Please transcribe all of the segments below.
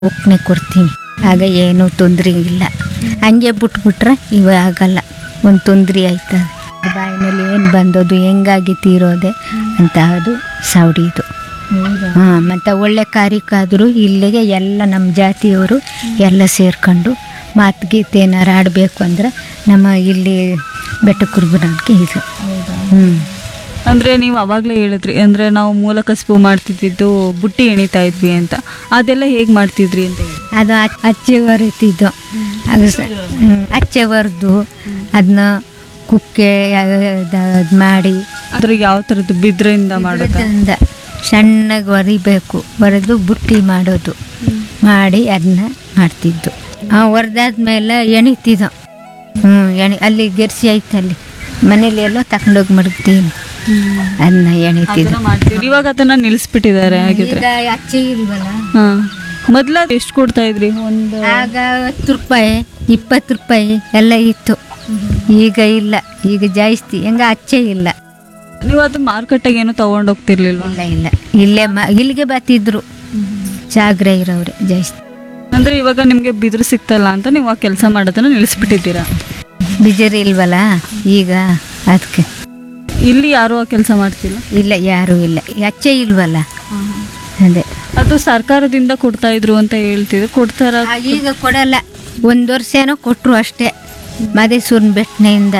ಒಪ್ಪನೆ ಕೊಡ್ತೀನಿ ಆಗ ಏನೂ ತೊಂದರೆ ಇಲ್ಲ ಹಂಗೆ ಬಿಟ್ಬಿಟ್ರೆ ಇವ ಆಗಲ್ಲ ಒಂದು ತೊಂದರೆ ಆಯ್ತದೆ ಬಾಯಿನಲ್ಲಿ ಏನು ಬಂದದ್ದು ಹೆಂಗಾಗಿ ತೀರೋದೆ ಅಂತ ಅದು ಸೌಡಿದು ಹಾಂ ಮತ್ತು ಒಳ್ಳೆ ಕಾರ್ಯಕ್ಕಾದರೂ ಇಲ್ಲಿಗೆ ಎಲ್ಲ ನಮ್ಮ ಜಾತಿಯವರು ಎಲ್ಲ ಸೇರ್ಕೊಂಡು ಮಾತು ಗೀತೆ ಏನಾರು ಆಡಬೇಕು ಅಂದ್ರೆ ನಮ್ಮ ಇಲ್ಲಿ ಬೆಟ್ಟ ಕುರುಬನಕ್ಕೆ ಇದು ಹ್ಞೂ ಅಂದ್ರೆ ನೀವು ಅವಾಗಲೇ ಹೇಳಿದ್ರಿ ಅಂದ್ರೆ ನಾವು ಮೂಲ ಕಸುಬು ಮಾಡ್ತಿದ್ದಿದ್ದು ಬುಟ್ಟಿ ಎಣಿತಾ ಇದ್ವಿ ಅಂತ ಅದೆಲ್ಲ ಹೇಗೆ ಮಾಡ್ತಿದ್ರಿ ಅಂತ ಹೇಳಿ ಅದು ಅಚ್- ಅಚ್ಚೆ ಹೊರಿತಿದ್ದು ಅದು ಸ ಹ್ಮ್, ಅಚ್ಚೆ ಹೊರ್ದು ಅದನ್ನ ಕುಕ್ಕೆ ಅದು ಮಾಡಿ ಅದ್ರ ಯಾವ ಥರದ್ದು ಬಿದ್ರಿಂದ ಮಾಡೋದ ಅದರಿಂದ ಸಣ್ಣಗೆ ಹೊರಿಬೇಕು ಹೊರೆದು ಬುಟ್ಟಿ ಮಾಡೋದು ಮಾಡಿ ಅದನ್ನ ಮಾಡ್ತಿದ್ದು ಹೊರ್ದಾದ್ಮೇಲೆ ಎಣಿತಿದ್ದು ಹ್ಞೂ ಎಣಿ ಅಲ್ಲಿ ಗೆರ್ಸಿ ಐತೆ ಅಲ್ಲಿ ಮನೇಲಿ ಎಲ್ಲೋ ತಗೊಂಡೋಗಿ ಮಡಗ್ತೀನಿ ಅದನ್ನ ಎಣಿತಿದ್ದು ಮಾಡ್ತೀವಿ ಇವಾಗ ಅದನ್ನ ನಿಲ್ಲಿಸ್ಬಿಟ್ಟಿದ್ದಾರೆ ಹಾಗಿದ್ರೆ ಈಗ ಅಚ್ಚೆ ಇಲ್ವಲ್ಲ ಹಾ ಮೊದ್ಲ ಎಷ್ಟು ಕೊಡ್ತಾ ಇದ್ರಿ ಒಂದು ಆಗ ಹತ್ತು ರೂಪಾಯಿ ಇಪ್ಪತ್ತು ರೂಪಾಯಿ ಎಲ್ಲ ಇತ್ತು ಈಗ ಇಲ್ಲ ಈಗ ಜಾಸ್ತಿ ಹೆಂಗ ಅಚ್ಚೆ ಇಲ್ಲ ನೀವು ಅದು ಮಾರ್ಕೆಟ್ಗೆ ಏನು ತಗೊಂಡ್ ಹೋಗ್ತಿರ್ಲಿಲ್ವಾ ಇಲ್ಲ ಇಲ್ಲ ಇಲ್ಲೇ ಮ ಇಲ್ಲಿಗೆ ಬರ್ತಿದ್ರು ಜಾಗ್ರೆ ಇರೋವ್ರೆ ಜಾಸ್ತಿ ಅಂದ್ರೆ ಇವಾಗ ನಿಮ್ಗೆ ಬಿದಿರು ಸಿಗ್ತಲ್ಲ ಅಂತ ನೀವು ಆ ಕೆಲಸ ಮಾಡೋದನ್ನ ನಿಲ್ಲಿಸ್ಬಿಟ್ಟಿದ್ದೀರಾ ಬಿಜರಿ ಇಲ್ವಲ್ಲ ಈಗ ಅದಕ್ಕೆ ಇಲ್ಲಿ ಯಾರು ಆ ಕೆಲಸ ಮಾಡ್ತಿಲ್ಲ ಇಲ್ಲ ಯಾರೂ ಇಲ್ಲ ಅಚ್ಚೆ ಇಲ್ವಲ್ಲ ಅದೇ ಅದು ಸರ್ಕಾರದಿಂದ ಕೊಡ್ತಾ ಇದ್ರು ಅಂತ ಹೇಳ್ತಿದ್ರು ಕೊಡ್ತಾರ ಆ, ಈಗ ಕೊಡಲ್ಲ ಒಂದು ವರ್ಷ ಏನೋ ಕೊಟ್ಟರು ಅಷ್ಟೇ ಮದೇಸೂರ್ನ ಬೆಟ್ಟನೆಯಿಂದ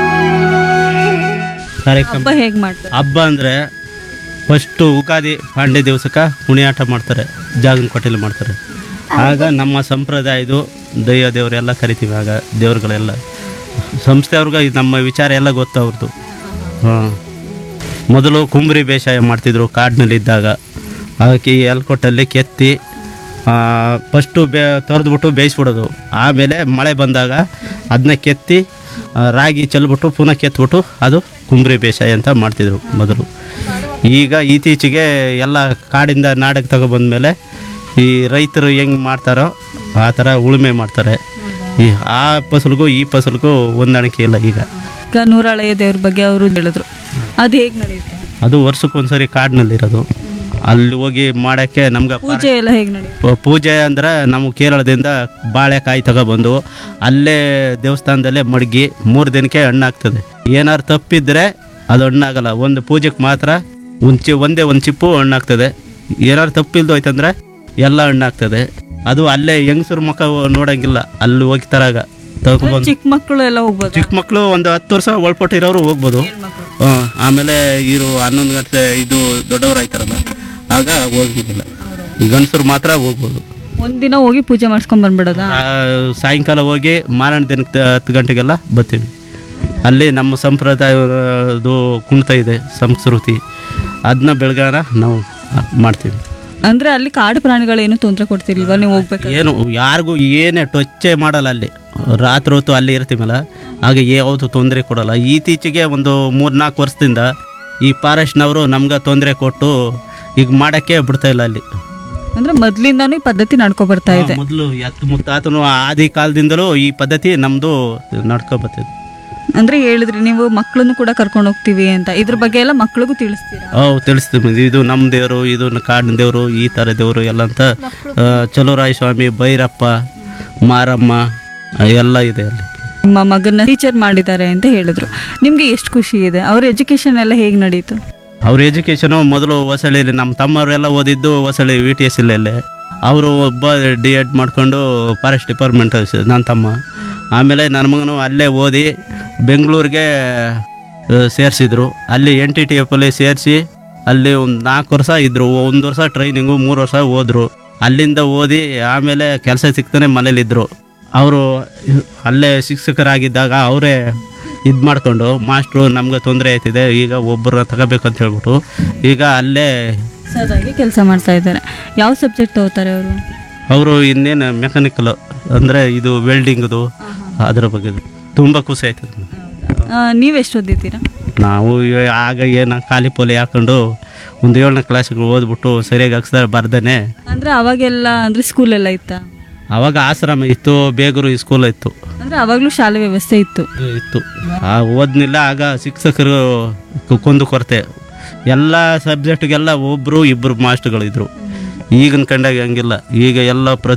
ಕಾರ್ಯಕ್ರಮ ಹಬ್ಬ ಹೇಗ್ ಮಾಡ್ತಾರೆ ಹಬ್ಬ ಅಂದರೆ ಫಸ್ಟು ಉಗಾದಿ ಪಾಂಡೆ ದಿವಸಕ್ಕೆ ಕುಣಿಯಾಟ ಮಾಡ್ತಾರೆ ಜಾಗನ ಕೊಟ್ಟಿಲಿ ಮಾಡ್ತಾರೆ ಆಗ ನಮ್ಮ ಸಂಪ್ರದಾಯದು ದೈವ ದೇವರೆಲ್ಲ ಕರಿತೀವಿ ಆಗ ದೇವ್ರುಗಳೆಲ್ಲ ಸಂಸ್ಥೆಯವ್ರಿಗೆ ಇದು ನಮ್ಮ ವಿಚಾರ ಎಲ್ಲ ಗೊತ್ತು ಅವ್ರದ್ದು ಹಾಂ ಮೊದಲು ಕುಂಬ್ರಿ ಬೇಸಾಯ ಮಾಡ್ತಿದ್ರು ಕಾಡಿನಲ್ಲಿದ್ದಾಗ ಅದಕ್ಕೆ ಈ ಎಲ್ಕೊಟ್ಟಲ್ಲಿ ಕೆತ್ತಿ ಫಸ್ಟು ಬೇ ತೊರೆದ್ಬಿಟ್ಟು ಬೇಯಿಸ್ಬಿಡೋದು ಆಮೇಲೆ ಮಳೆ ಬಂದಾಗ ಅದನ್ನ ಕೆತ್ತಿ ಆ, ರಾಗಿ ಚೆಲ್ಬಿಟ್ಟು ಪುನಃ ಕೆತ್ಬಿಟ್ಟು ಅದು ಕುಂಬ್ರಿ ಬೇಸಾಯ ಅಂತ ಮಾಡ್ತಿದ್ರು ಮೊದಲು ಈಗ ಇತ್ತೀಚೆಗೆ ಎಲ್ಲ ಕಾಡಿಂದ ನಾಡಕ್ಕೆ ತಗೊಬಂದ್ಮೇಲೆ ಈ ರೈತರು ಹೆಂಗೆ ಮಾಡ್ತಾರೋ ಆ ಥರ ಉಳುಮೆ ಮಾಡ್ತಾರೆ ಈ ಆ ಫಸಲಿಗೂ ಈ ಫಸಲಿಗೂ ಹೊಂದಾಣಿಕೆ ಇಲ್ಲ ಈಗ ಈಗ ನೂರಾಳೆಯ ದೇವ್ರ ಬಗ್ಗೆ ಅವರು ಹೇಳಿದ್ರು ಅದು ಹೇಗ್ ನಡೆಯುತ್ತೆ ಅದು ವರ್ಷಕ್ಕೊಂದ್ಸರಿ ಕಾಡಿನಲ್ಲಿರೋದು ಅಲ್ಲಿ ಹೋಗಿ ಮಾಡೋಕ್ಕೆ ನಮ್ಗೆ ಪೂಜೆ ಎಲ್ಲ ಹೇಗ್ ನಡೆಯುತ್ತೆ ಪ- ಪೂಜೆ ಅಂದ್ರೆ ನಾವು ಕೇರಳದಿಂದ ಬಾಳೆಕಾಯಿ ತಗೊಬಂದು ಅಲ್ಲೇ ದೇವಸ್ಥಾನದಲ್ಲೇ ಮಡಗಿ ಮೂರು ದಿನಕ್ಕೆ ಹಣ್ಣಾಗ್ತದೆ ಏನಾರು ತಪ್ಪಿದ್ರೆ ಅದು ಹಣ್ಣಾಗಲ್ಲ ಒಂದು ಪೂಜೆಗೆ ಮಾತ್ರ ಒಂದು ಚಿ ಒಂದೇ ಒಂದು ಚಿಪ್ಪು ಹಣ್ಣಾಗ್ತದೆ ಏನಾರು ತಪ್ಪಿಲ್ದು ಹೋಯ್ತಂದ್ರೆ ಎಲ್ಲ ಹಣ್ಣಾಗ್ತದೆ ಅದು ಅಲ್ಲೇ ಹೆಂಗಸ್ರ ಮುಖ ನೋಡಂಗಿಲ್ಲ ಅಲ್ಲಿ ಹೋಗಿ ತರಾಗ ತಗೊಬಂದು ಚಿಕ್ಕ ಮಕ್ಕಳು ಎಲ್ಲ ಹೋಗ್ಬೋದು ಚಿಕ್ಕ ಮಕ್ಕಳು ಒಂದು ಹತ್ತು ವರ್ಷ ಒಳಪಟ್ಟಿರೋರು ಹೋಗ್ಬೋದು ಹ್ಮ್. ಆಮೇಲೆ ಇರು ಹನ್ನೊಂದು ಗಂಟೆ ಇದು ದೊಡ್ಡವ್ರು ಆಯ್ತಾರಲ್ಲ ಆಗ ಹೋಗಿಲ್ಲ ಗಂಡಸರು ಮಾತ್ರ ಹೋಗ್ಬೋದು ಒಂದಿನ ಹೋಗಿ ಪೂಜೆ ಮಾಡಿಸ್ಕೊಂಡ್ ಬಂದ್ಬಿಡೋದಾ ಆ, ಸಾಯಂಕಾಲ ಹೋಗಿ ಮಾರಣ ದಿನಕ್ಕೆ ಹತ್ತು ಗಂಟೆಗೆಲ್ಲ ಬರ್ತೀವಿ ಅಲ್ಲಿ ನಮ್ಮ ಸಂಪ್ರದಾಯದು ಕುಣಿತ ಇದೆ ಸಂಸ್ಕೃತಿ ಅದನ್ನ ಬೆಳಗಾನ ನಾವು ಮಾಡ್ತೀವಿ ಅಂದ್ರೆ ಅಲ್ಲಿ ಕಾಡು ಪ್ರಾಣಿಗಳೇನು ತೊಂದರೆ ಕೊಡ್ತಿರ್ಲಿಲ್ವಾ ನೀವು ಹೋಗ್ಬೇಕು ಏನು ಯಾರಿಗೂ ಏನೇ ಟೊಚ್ಚೆ ಮಾಡಲ್ಲ ಅಲ್ಲಿ ರಾತ್ರಿ ಹೊತ್ತು ಅಲ್ಲಿ ಇರ್ತೀವಲ್ಲ ಆಗ ಯಾವುದು ತೊಂದರೆ ಕೊಡಲ್ಲ ಇತ್ತೀಚೆಗೆ ಒಂದು ಮೂರ್ನಾಲ್ಕು ವರ್ಷದಿಂದ ಈ ಫಾರೆಸ್ಟ್ನವರು ನಮ್ಗೆ ತೊಂದರೆ ಕೊಟ್ಟು ಈಗ ಮಾಡೋಕ್ಕೆ ಬಿಡ್ತಾ ಇಲ್ಲ ಅಲ್ಲಿ ಅಂದ್ರೆ ಮೊದ್ಲಿಂದಾನು ಈ ಪದ್ಧತಿ ನಡ್ಕೊ ಬರ್ತಾ ಇದೆ ಮೊದಲು ಎತ್ತು ಮುತ್ತಾತನು ಆದಿ ಕಾಲದಿಂದಲೂ ಈ ಪದ್ಧತಿ ನಮ್ಮದು ನಡ್ಕೊ ಬರ್ತಿದೆ ಅಂದ್ರೆ ಹೇಳಿದ್ರಿ ನೀವು ಮಕ್ಕಳನ್ನು ಕೂಡ ಕರ್ಕೊಂಡು ಹೋಗ್ತೀವಿ ಅಂತ ಇದ್ರ ಬಗ್ಗೆ ಎಲ್ಲ ಮಕ್ಳಿಗೂ ತಿಳಿಸ್ತೀರಾ ಅವು ತಿಳಿಸ್ತೀವಿ ಇದು ನಮ್ಮ ದೇವರು ಇದು ಕಾಡಿನ ದೇವರು ಈ ಥರ ದೇವರು ಎಲ್ಲ ಅಂತ ಆ, ಚಲುವರಾಯ ಸ್ವಾಮಿ ಭೈರಪ್ಪ ಮಾರಮ್ಮ ಆ, ಎಲ್ಲ ಇದೆ ಅಲ್ಲಿ ನಿಮ್ಮ ಮಗನ ಟೀಚರ್ ಮಾಡಿದ್ದಾರೆ ಅಂತ ಹೇಳಿದ್ರು ನಿಮ್ಗೆ ಎಷ್ಟು ಖುಷಿ ಇದೆ ಅವ್ರ ಎಜುಕೇಶನ್ ಎಲ್ಲ ಹೇಗ್ ನಡೀತು ಅವ್ರ ಎಜುಕೇಷನು ಮೊದಲು ಹೊಸಳಿಲಿ ನಮ್ಮ ತಮ್ಮವರೆಲ್ಲ ಓದಿದ್ದು ಹೊಸಳಿ ವಿ ಟಿ ಎಸ್ ಇಲ್ಲೇ ಅವರು ಒಬ್ಬ ಡಿ ಎಡ್ ಮಾಡ್ಕೊಂಡು ಫಾರೆಸ್ಟ್ ಡಿಪಾರ್ಟ್ಮೆಂಟ್ ನನ್ನ ತಮ್ಮ ಆಮೇಲೆ ನನ್ನ ಮಗನು ಅಲ್ಲೇ ಓದಿ ಬೆಂಗಳೂರಿಗೆ ಸೇರಿಸಿದ್ರು ಅಲ್ಲಿ ಎನ್ ಟಿ ಟಿ ಎಫಲ್ಲಿ ಸೇರಿಸಿ ಅಲ್ಲಿ ಒಂದು ನಾಲ್ಕು ವರ್ಷ ಇದ್ದರು ಒಂದು ವರ್ಷ ಟ್ರೈನಿಂಗು ಮೂರು ವರ್ಷ ಹೋದರು ಅಲ್ಲಿಂದ ಓದಿ ಆಮೇಲೆ ಕೆಲಸ ಸಿಗ್ತಾನೆ ಮನೇಲಿದ್ದರು ಅವರು ಅಲ್ಲೇ ಶಿಕ್ಷಕರಾಗಿದ್ದಾಗ ಅವರೇ ಇದು ಮಾಡ್ಕೊಂಡು ಮಾಸ್ಟ್ರು ನಮ್ಗೆ ತೊಂದರೆ ಆಯ್ತಿದೆ ಈಗ ಒಬ್ಬರನ್ನ ತಗೋಬೇಕಂತ ಹೇಳ್ಬಿಟ್ಟು ಈಗ ಅಲ್ಲೇ ಸದಾಗಿ ಕೆಲಸ ಮಾಡ್ತಾ ಇದ್ದಾರೆ ಯಾವ ಸಬ್ಜೆಕ್ಟ್ ತಗೋತಾರೆ ಅವರು ಅವರು ಇನ್ನೇನು ಮೆಕ್ಯಾನಿಕಲ್ ಅಂದರೆ ಇದು ವೆಲ್ಡಿಂಗ್ದು ಅದರ ಬಗ್ಗೆ ತುಂಬ ಖುಷಿ ಆಯ್ತದೆ ನೀವೆಷ್ಟು ಓದಿದ್ದೀರಾ ನಾವು ಇವ- ಆಗ ಏನು ಖಾಲಿ ಪೋಲಿ ಹಾಕೊಂಡು ಒಂದು ಏಳನೇ ಕ್ಲಾಸಿಗೆ ಓದ್ಬಿಟ್ಟು ಸರಿಯಾಗಿ ಅಕ್ಷರ ಬರ್ದೇನೆ ಅಂದ್ರೆ ಅವಾಗೆಲ್ಲ ಅಂದ್ರೆ ಸ್ಕೂಲ್ ಎಲ್ಲ ಇತ್ತಾ ಅವಾಗ ಆಶ್ರಮ ಇತ್ತು ಬೇಗೂರು ಸ್ಕೂಲ್ ಇತ್ತು ಅಂದ್ರೆ ಅವಾಗ್ಲೂ ಶಾಲೆ ವ್ಯವಸ್ಥೆ ಇತ್ತು ಇತ್ತು ಆ ಓದ್ನಿಲ್ಲ ಆಗ ಶಿಕ್ಷಕರು ಕು- ಕುಂದು ಕೊರತೆ ಎಲ್ಲ ಸಬ್ಜೆಕ್ಟ್ಗೆಲ್ಲ ಒಬ್ಬರು ಇಬ್ಬರು ಮಾಸ್ಟ್ರುಗಳಿದ್ರು ಈಗಿನ ಕಂಡಾಗ ಹಂಗಿಲ್ಲ ಈಗ ಎಲ್ಲ